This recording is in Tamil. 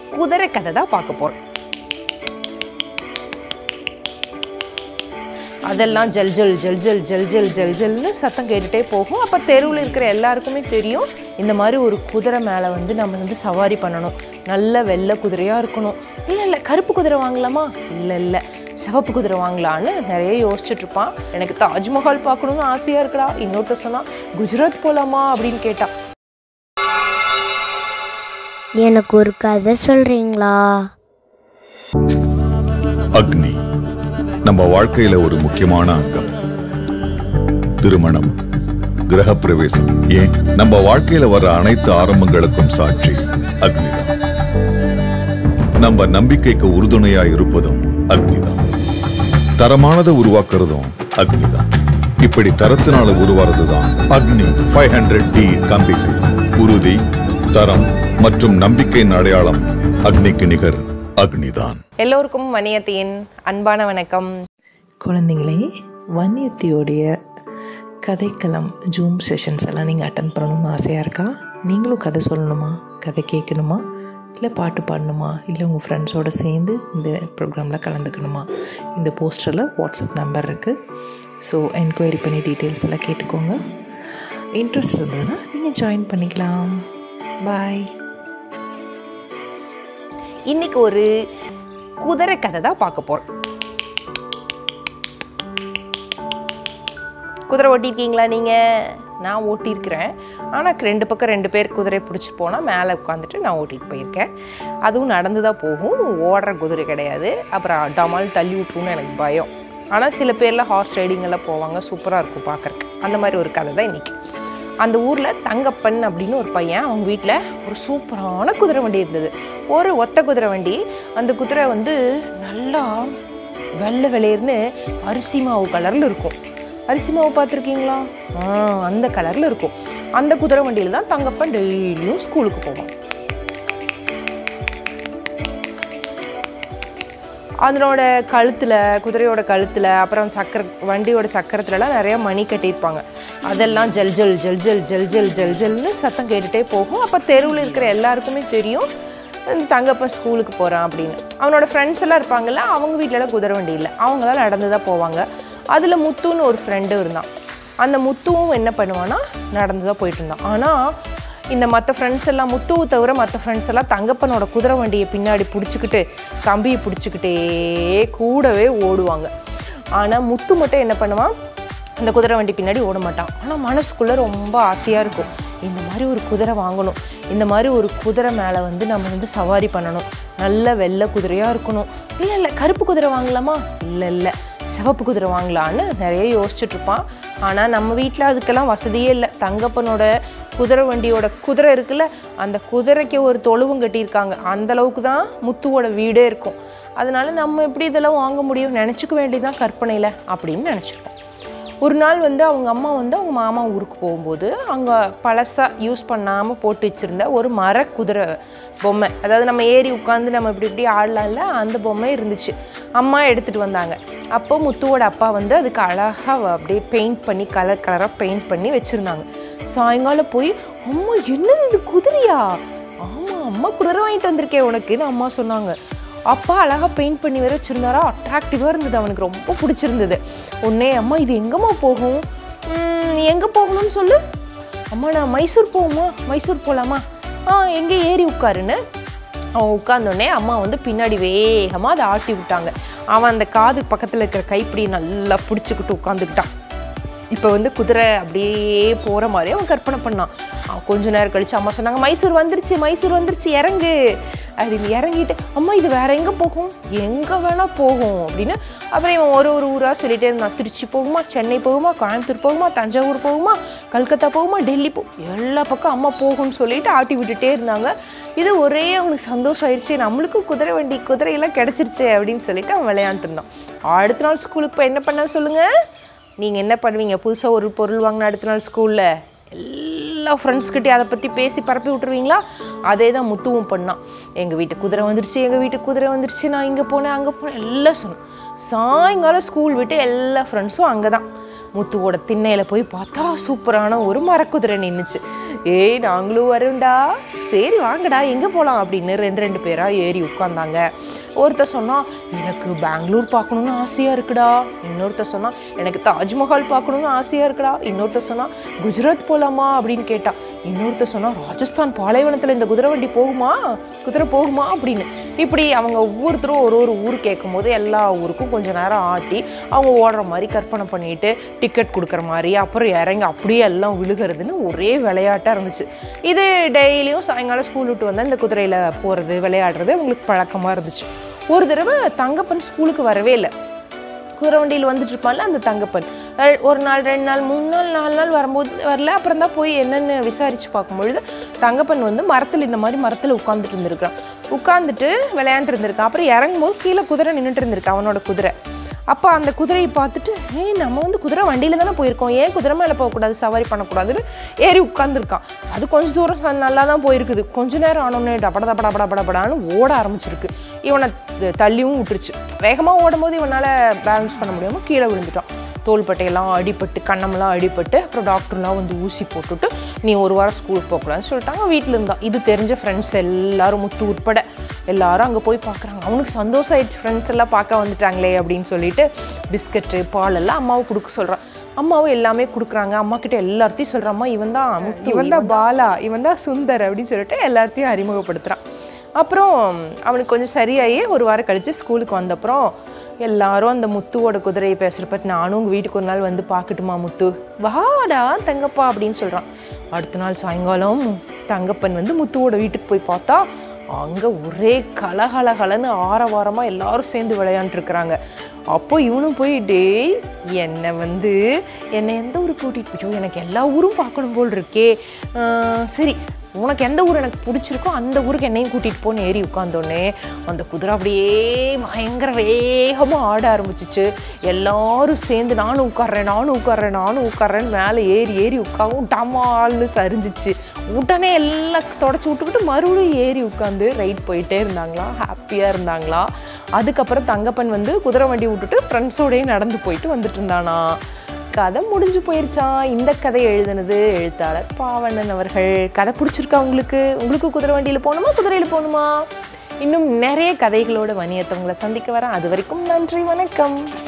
குதிரை கதை தான் பார்க்க போகிறோம் அதெல்லாம் ஜல் ஜல் ஜல் ஜல் ஜல் ஜல் ஜல் ஜல்னு சத்தம் கேட்டுகிட்டே போகும் அப்போ தெருவில் இருக்கிற எல்லாருக்குமே தெரியும் இந்த மாதிரி ஒரு குதிரை மேலே வந்து நம்ம வந்து சவாரி பண்ணணும் நல்ல வெள்ளை குதிரையாக இருக்கணும் இல்லை இல்லை கருப்பு குதிரை வாங்கலாமா இல்லை இல்லை சிவப்பு குதிரை வாங்கலான்னு நிறைய யோசிச்சுட்டு இருப்பான் எனக்கு தாஜ்மஹால் பார்க்கணும்னு ஆசையாக இருக்குடா இன்னொருத்த சொன்னால் குஜராத் போகலாமா அப்படின்னு கேட்டா எனக்கு ஒரு கதை சொல்றீங்களா அக்னி நம்ம வாழ்க்கையில ஒரு முக்கியமான அங்கம் திருமணம் கிரகப்பிரவேசம் ஏன் நம்ம வாழ்க்கையில வர அனைத்து ஆரம்பங்களுக்கும் சாட்சி அக்னிதான் நம்ம நம்பிக்கைக்கு உறுதுணையா இருப்பதும் அக்னிதான் தரமானதை உருவாக்குறதும் அக்னிதான் இப்படி தரத்தினால உருவாறதுதான் அக்னி ஃபைவ் ஹண்ட்ரட் டி கம்பிகள் உறுதி தரம் மற்றும் நம்பிக்கையின் அடையாளம் அக்னிக்கு நிகர் அக்னிதான் எல்லோருக்கும் மணியத்தின் அன்பான வணக்கம் குழந்தைங்களே வன்னியத்தியோடைய கதைக்களம் ஜூம் செஷன்ஸ் எல்லாம் நீங்கள் அட்டன் பண்ணணும்னு ஆசையாக இருக்கா நீங்களும் கதை சொல்லணுமா கதை கேட்கணுமா இல்லை பாட்டு பாடணுமா இல்லை உங்கள் ஃப்ரெண்ட்ஸோடு சேர்ந்து இந்த ப்ரோக்ராமில் கலந்துக்கணுமா இந்த போஸ்டரில் வாட்ஸ்அப் நம்பர் இருக்குது ஸோ என்கொயரி பண்ணி டீட்டெயில்ஸ் எல்லாம் கேட்டுக்கோங்க இன்ட்ரெஸ்ட் இருந்ததுன்னா நீங்கள் ஜாயின் பண்ணிக்கலாம் பாய் இன்னைக்கு ஒரு குதிரை கதை தான் பார்க்க போகிறோம் குதிரை ஓட்டியிருக்கீங்களா நீங்கள் நான் ஓட்டியிருக்கிறேன் ஆனால் ரெண்டு பக்கம் ரெண்டு பேர் குதிரை பிடிச்சி போனால் மேலே உட்காந்துட்டு நான் ஓட்டிகிட்டு போயிருக்கேன் அதுவும் நடந்து தான் போகும் ஓடுற குதிரை கிடையாது அப்புறம் டமால் தள்ளி விட்ருன்னு எனக்கு பயம் ஆனால் சில பேரில் ஹார்ஸ் ரைடிங் எல்லாம் போவாங்க சூப்பராக இருக்கும் பார்க்குறக்கு அந்த மாதிரி ஒரு கதை தான் இன்றைக்கி அந்த ஊரில் தங்கப்பன் அப்படின்னு ஒரு பையன் அவங்க வீட்டில் ஒரு சூப்பரான குதிரை வண்டி இருந்தது ஒரு ஒத்த குதிரை வண்டி அந்த குதிரை வந்து நல்லா வெள்ளை வெளியர்னு அரிசி மாவு கலரில் இருக்கும் அரிசி மாவு பார்த்துருக்கீங்களா ஆ அந்த கலரில் இருக்கும் அந்த குதிரை வண்டியில் தான் தங்கப்பன் டெய்லியும் ஸ்கூலுக்கு போவான் அதனோட கழுத்தில் குதிரையோட கழுத்தில் அப்புறம் சக்கர வண்டியோட சக்கரத்துலலாம் நிறைய மணி கட்டியிருப்பாங்க அதெல்லாம் ஜல் ஜல் ஜல் ஜல் ஜல் ஜல் ஜல் ஜல்னு சத்தம் கேட்டுகிட்டே போகும் அப்போ தெருவில் இருக்கிற எல்லாருக்குமே தெரியும் இந்த தங்கப்பன் ஸ்கூலுக்கு போகிறான் அப்படின்னு அவனோட ஃப்ரெண்ட்ஸ் எல்லாம் இருப்பாங்கல்ல அவங்க வீட்டிலலாம் குதிரை வண்டி இல்லை அவங்களாம் நடந்து தான் போவாங்க அதில் முத்துன்னு ஒரு ஃப்ரெண்டும் இருந்தான் அந்த முத்துவும் என்ன பண்ணுவான்னா நடந்து தான் போயிட்டு இருந்தான் ஆனால் இந்த மற்ற ஃப்ரெண்ட்ஸ் எல்லாம் முத்துவை தவிர மற்ற ஃப்ரெண்ட்ஸ் எல்லாம் தங்கப்பனோட குதிரை வண்டியை பின்னாடி பிடிச்சிக்கிட்டு கம்பியை பிடிச்சிக்கிட்டே கூடவே ஓடுவாங்க ஆனால் முத்து மட்டும் என்ன பண்ணுவான் அந்த குதிரை வண்டி பின்னாடி ஓட மாட்டான் ஆனால் மனசுக்குள்ளே ரொம்ப ஆசையாக இருக்கும் இந்த மாதிரி ஒரு குதிரை வாங்கணும் இந்த மாதிரி ஒரு குதிரை மேலே வந்து நம்ம வந்து சவாரி பண்ணணும் நல்ல வெள்ளை குதிரையாக இருக்கணும் இல்லை இல்லை கருப்பு குதிரை வாங்கலாமா இல்லை இல்லை சிவப்பு குதிரை வாங்கலான்னு நிறைய யோசிச்சுட்டு இருப்பான் ஆனால் நம்ம வீட்டில் அதுக்கெல்லாம் வசதியே இல்லை தங்கப்பனோட குதிரை வண்டியோட குதிரை இருக்குல்ல அந்த குதிரைக்கு ஒரு தொழுவும் கட்டியிருக்காங்க அந்த அளவுக்கு தான் முத்துவோட வீடே இருக்கும் அதனால நம்ம எப்படி இதெல்லாம் வாங்க முடியும் நினச்சிக்க வேண்டியதுதான் கற்பனையில் அப்படின்னு நினச்சிருப்போம் ஒரு நாள் வந்து அவங்க அம்மா வந்து அவங்க மாமா ஊருக்கு போகும்போது அங்கே பழசாக யூஸ் பண்ணாமல் போட்டு வச்சுருந்த ஒரு மர குதிரை பொம்மை அதாவது நம்ம ஏறி உட்காந்து நம்ம இப்படி இப்படி ஆடலாம்ல அந்த பொம்மை இருந்துச்சு அம்மா எடுத்துகிட்டு வந்தாங்க அப்போ முத்துவோட அப்பா வந்து அதுக்கு அழகாக அப்படியே பெயிண்ட் பண்ணி கலர் கலராக பெயிண்ட் பண்ணி வச்சுருந்தாங்க சாயங்காலம் போய் அம்மா என்னது இது குதிரையா ஆமாம் அம்மா குதிரை வாங்கிட்டு வந்திருக்கேன் உனக்குன்னு அம்மா சொன்னாங்க அப்பா அழகாக பெயிண்ட் பண்ணி வேற வச்சுருந்தாரா அட்ராக்டிவாக இருந்தது அவனுக்கு ரொம்ப பிடிச்சிருந்தது உடனே அம்மா இது எங்கம்மா போகும் "ம், நீ எங்கே போகணும்னு சொல்லு அம்மா நான் மைசூர் போகுமா மைசூர் போகலாமா ஆ எங்கே ஏறி உட்காருன்னு அவன் உட்காந்தோடனே அம்மா வந்து பின்னாடி வேகமாக அதை ஆட்டி விட்டாங்க அவன் அந்த காது பக்கத்தில் இருக்கிற கைப்பிடி நல்லா பிடிச்சிக்கிட்டு உட்காந்துக்கிட்டான் இப்போ வந்து குதிரை அப்படியே போகிற மாதிரி அவன் கற்பனை பண்ணான் அவன் கொஞ்ச நேரம் கழிச்சு அம்மா சொன்னாங்க மைசூர் வந்துருச்சு மைசூர் வந்துருச்சு இறங்கு அப்படின்னு இறங்கிட்டு அம்மா இது வேற எங்கே போகும் எங்கே வேணால் போகும் அப்படின்னு அப்புறம் இவன் ஒரு ஒரு ஊராக சொல்லிட்டே இருந்தான் திருச்சி போகுமா சென்னை போகுமா கோயம்புத்தூர் போகுமா தஞ்சாவூர் போகுமா கல்கத்தா போகுமா டெல்லி போ எல்லா பக்கம் அம்மா போகும்னு சொல்லிட்டு ஆட்டி விட்டுட்டே இருந்தாங்க இது ஒரே அவனுக்கு சந்தோஷம் ஆயிடுச்சு நம்மளுக்கும் குதிரை வண்டி குதிரையெல்லாம் கிடச்சிருச்சு அப்படின்னு சொல்லிட்டு அவன் விளையாண்டுட்டு இருந்தான் அடுத்த நாள் ஸ்கூலுக்கு போய் என்ன பண்ண சொல்லுங்கள் நீங்கள் என்ன பண்ணுவீங்க புதுசாக ஒரு பொருள் வாங்கின அடுத்த நாள் ஸ்கூலில் எல்லா ஃப்ரெண்ட்ஸ்கிட்டே அதை பற்றி பேசி பரப்பி விட்டுருவீங்களா அதே தான் முத்துவும் பண்ணான் எங்கள் வீட்டு குதிரை வந்துருச்சு எங்கள் வீட்டு குதிரை வந்துருச்சு நான் இங்கே போனேன் அங்கே போனேன் எல்லாம் சொன்னோம் சாயங்காலம் ஸ்கூல் விட்டு எல்லா ஃப்ரெண்ட்ஸும் அங்கே தான் முத்துவோட திண்ணையில் போய் பார்த்தா சூப்பரான ஒரு மரக்குதிரை நின்றுச்சு ஏய் நாங்களும் வரோம்டா சரி வாங்கடா எங்கே போகலாம் அப்படின்னு ரெண்டு ரெண்டு பேராக ஏறி உட்காந்தாங்க ஒருத்தர் சொன்னா எனக்கு பெங்களூர் பார்க்கணுன்னு ஆசையாக இருக்குடா இன்னொருத்தர் சொன்னா எனக்கு தாஜ்மஹால் பார்க்கணுன்னு ஆசையாக இருக்குடா இன்னொருத்தர் சொன்னா குஜராத் போகலாமா அப்படின்னு கேட்டா இன்னொருத்தர் சொன்னா ராஜஸ்தான் பாலைவனத்தில் இந்த குதிரை வண்டி போகுமா குதிரை போகுமா அப்படின்னு இப்படி அவங்க ஒவ்வொருத்தரும் ஒரு ஒரு ஊர் கேட்கும் போது எல்லா ஊருக்கும் கொஞ்ச நேரம் ஆட்டி அவங்க ஓடுற மாதிரி கற்பனை பண்ணிட்டு டிக்கெட் கொடுக்குற மாதிரி அப்புறம் இறங்கி அப்படியே எல்லாம் விழுகிறதுன்னு ஒரே விளையாட்டாக இருந்துச்சு இது டெய்லியும் சாயங்காலம் ஸ்கூல் விட்டு வந்தால் இந்த குதிரையில் போகிறது விளையாடுறது அவங்களுக்கு பழக்கமாக இருந்துச்சு ஒரு தடவை தங்கப்பன் ஸ்கூலுக்கு வரவே இல்லை குதிரை வண்டியில் வந்துட்டு இருப்பான்ல அந்த தங்கப்பன் அஹ் ஒரு நாள் ரெண்டு நாள் மூணு நாள் நாலு நாள் வரும்போது வரல அப்புறம் தான் போய் என்னென்னு விசாரித்து பார்க்கும்பொழுது தங்கப்பன் வந்து மரத்தில் இந்த மாதிரி மரத்தில் உட்காந்துட்டு இருந்திருக்கான் உட்காந்துட்டு விளையாண்டு இருந்திருக்கான் அப்புறம் இறங்கும்போது கீழே குதிரை நின்றுட்டு இருந்திருக்கான் அவனோட குதிரை அப்போ அந்த குதிரையை பார்த்துட்டு ஏய் நம்ம வந்து குதிரை வண்டியில் தானே போயிருக்கோம் ஏன் குதிரை மேலே போகக்கூடாது சவாரி பண்ணக்கூடாதுன்னு ஏறி உட்காந்துருக்கான் அது கொஞ்ச தூரம் ச- நல்லா தான் போயிருக்குது கொஞ்ச நேரம் ஆனோடனே டபட டபட டபட டபடான்னு ஓட ஆரம்பிச்சிருக்கு இவனை த- தள்ளியும் விட்டுருச்சு வேகமாக ஓடும்போது இவனால் பேலன்ஸ் பண்ண முடியாமல் கீழே விழுந்துட்டான் தோள்பட்டையெல்லாம் அடிபட்டு கண்ணமெல்லாம் அடிபட்டு அப்புறம் டாக்டர்லாம் வந்து ஊசி போட்டுட்டு நீ ஒரு வாரம் ஸ்கூலுக்கு போகக்கூடாதுன்னு சொல்லிட்டாங்க வீட்டில் இருந்தான் இது தெரிஞ்ச ஃப்ரெண்ட்ஸ் எல்லாரும் முத்து உட்பட எல்லாரும் அங்கே போய் பார்க்குறாங்க அவனுக்கு சந்தோஷம் ஆயிடுச்சு ஃப்ரெண்ட்ஸ் எல்லாம் பார்க்க வந்துட்டாங்களே அப்படின்னு சொல்லிட்டு பிஸ்கட்டு பால் எல்லாம் அம்மாவும் கொடுக்க சொல்கிறான் அம்மாவும் எல்லாமே கொடுக்குறாங்க அம்மா கிட்ட எல்லாத்தையும் சொல்கிறான் அம்மா இவன் தான் முத்து இவன் தான் பாலா இவன் தான் சுந்தர் அப்படின்னு சொல்லிட்டு எல்லாத்தையும் அறிமுகப்படுத்துகிறான் அப்புறம் அவனுக்கு கொஞ்சம் சரியாகி ஒரு வாரம் கழித்து ஸ்கூலுக்கு வந்தப்புறம் எல்லாரும் அந்த முத்துவோட குதிரையை பேசுகிறப்ப நானும் உங்கள் வீட்டுக்கு ஒரு நாள் வந்து பார்க்கட்டுமா முத்து வாடா தங்கப்பா அப்படின்னு சொல்கிறான் அடுத்த நாள் சாயங்காலம் தங்கப்பன் வந்து முத்துவோட வீட்டுக்கு போய் பார்த்தா அங்கே ஒரே கலகலகலன்னு ஆரவாரமாக எல்லாரும் சேர்ந்து விளையாண்டுருக்குறாங்க அப்போ இவனும் போய் டேய் என்னை வந்து என்னை எந்த ஊருக்கு கூட்டிகிட்டு போயிட்டோ எனக்கு எல்லா ஊரும் பார்க்கணும் போல் இருக்கே ஆஹ் சரி உனக்கு எந்த ஊர் எனக்கு பிடிச்சிருக்கோ அந்த ஊருக்கு என்னையும் கூட்டிகிட்டு போன்னு ஏறி உட்காந்தோடனே அந்த குதிரை அப்படியே பயங்கர வேகமாக ஆட ஆரம்பிச்சிச்சு எல்லாரும் சேர்ந்து நானும் உட்கார்றேன் நானும் உட்கார்றேன் நானும் உட்கார்றேன்னு மேலே ஏறி ஏறி உட்காவும் டமால்னு சரிஞ்சிச்சு உடனே எல்லாம் தொடச்சி விட்டுக்கிட்டு மறுபடியும் ஏறி உட்காந்து ரைட் போயிட்டே இருந்தாங்களா ஹாப்பியாக இருந்தாங்களா அதுக்கப்புறம் தங்கப்பன் வந்து குதிரை வண்டி விட்டுட்டு ஃப்ரெண்ட்ஸோடயே நடந்து போயிட்டு வந்துட்டு இருந்தானா கதை முடிஞ்சு போயிருச்சா இந்த கதை எழுதுனது எழுத்தாளர் பாவண்ணன் அவர்கள் கதை பிடிச்சிருக்கா உங்களுக்கு உங்களுக்கு குதிரை வண்டியில் போகணுமா குதிரையில் போகணுமா இன்னும் நிறைய கதைகளோட வணியத்தை உங்களை சந்திக்க வரேன் அது வரைக்கும் நன்றி வணக்கம்